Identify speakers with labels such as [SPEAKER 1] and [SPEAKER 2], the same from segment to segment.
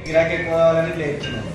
[SPEAKER 1] గిరాకీ ఎక్కువ కావాలని ఇట్లా చెప్తున్నాను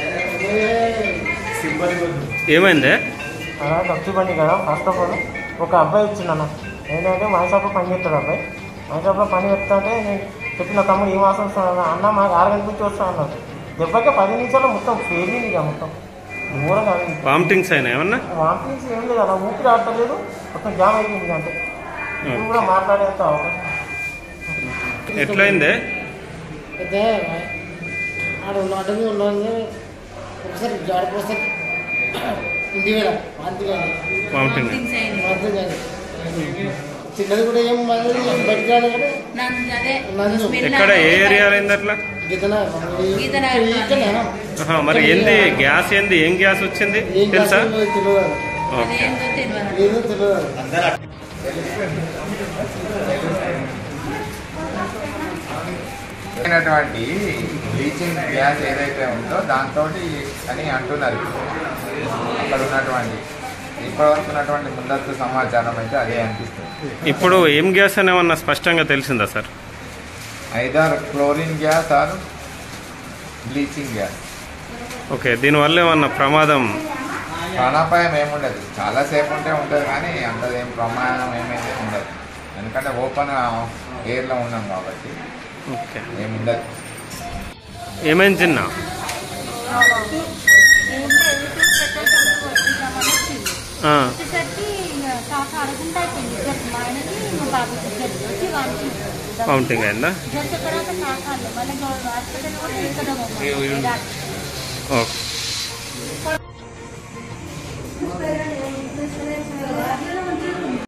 [SPEAKER 1] సింపతి కొద్దు
[SPEAKER 2] ఏమైందే
[SPEAKER 3] అలా ఖర్చు బండి కదా ఫస్ట్ ఆఫ్ ఆల్ ఒక అబ్బాయి వచ్చిందన్న ఏంటంటే మా షాప్లో పని చేస్తాడు అబ్బాయి మా షాప్లో పని చెప్తాంటే నేను చెప్పిన తమ్ముడు ఏ మాసం వస్తాను అన్న మాకు ఆరు గంటల నుంచి వస్తా అన్నాడు దెబ్బకే పది నిమిషాల్లో మొత్తం ఫెయిలింగ్ ఇక మొత్తం ఘోరంగా అయింది
[SPEAKER 2] వామిటింగ్స్ అయినా ఏమన్నా
[SPEAKER 3] వాంపింగ్స్ ఏం లేదు అలా ఊపిరి ఆడతలేదు మొత్తం జామ్ అయిపోయింది ఇక అంతే ఇప్పుడు కూడా మాట్లాడేంత అవకాశం
[SPEAKER 2] ఎట్లయిందే
[SPEAKER 4] అయితే ఆడ అడ్డంగా ఉన్నది ఒకసారి జాడిపోతే ఇంటి వేళ వాంతి కానీ
[SPEAKER 2] వామిటింగ్
[SPEAKER 4] వాంతి కానీ చిన్నది కూడా ఏం మంది బయటకు రాదు కూడా నందు
[SPEAKER 2] ఎక్కడ ఏ ఏరియాలో అయింది అట్లా
[SPEAKER 4] గీతన
[SPEAKER 5] గీతనగర్
[SPEAKER 4] ఇక్కడ
[SPEAKER 2] ఆహా, మరి ఏంది గ్యాస్ ఏంది ఏం గ్యాస్ వచ్చింది
[SPEAKER 4] ఏం
[SPEAKER 2] తెలుసా
[SPEAKER 4] కాదు తెలియదు
[SPEAKER 2] ఓకే
[SPEAKER 5] అదేంటో తెలియదు
[SPEAKER 4] ఏదో తెలియదు
[SPEAKER 1] అందరూ
[SPEAKER 6] అయినటువంటి బ్లీచింగ్ గ్యాస్ ఏదైతే ఉందో దాంతో అని అంటున్నారు అక్కడ ఉన్నటువంటి ఇప్పటివరకు ఉన్నటువంటి ముందస్తు సమాచారం అయితే అదే అనిపిస్తుంది
[SPEAKER 2] ఇప్పుడు ఏం గ్యాస్ అని ఏమన్నా స్పష్టంగా తెలిసిందా సార్
[SPEAKER 6] ఐదార్ chlorine gas or bleaching gas
[SPEAKER 2] okay దీనివల్ల ఏమన్నా ప్రమాదం
[SPEAKER 6] ప్రాణాపాయం ఏముండదు చాలాసేపు ఉంటే ఉంటుంది కానీ అంత ఏం ప్రమాదం ఏమైతే ఉండదు ఎందుకంటే ఓపెన్ ఎయిర్లో ఉన్నాం కాబట్టి
[SPEAKER 2] ఓకే
[SPEAKER 6] ఏముండదు
[SPEAKER 2] ఏమైంది చిన్న
[SPEAKER 7] ఏం లేదు పెట్రోల్ కొనుక్కుందామని వచ్చింది
[SPEAKER 2] ఆ,
[SPEAKER 7] వచ్చేసరికి ఇంకా కాక అడగకుండా అయిపోయింది జస్ట్ మా ఆయనకి మా బాబుకి ఇద్దరికి వచ్చి వానికి
[SPEAKER 2] వామిటింగ్ అయిందా
[SPEAKER 7] జస్ట్ ఎక్కడ కాకాలి మళ్ళీ హాస్పిటల్ కూడా ఇక్కడ
[SPEAKER 2] ఓకే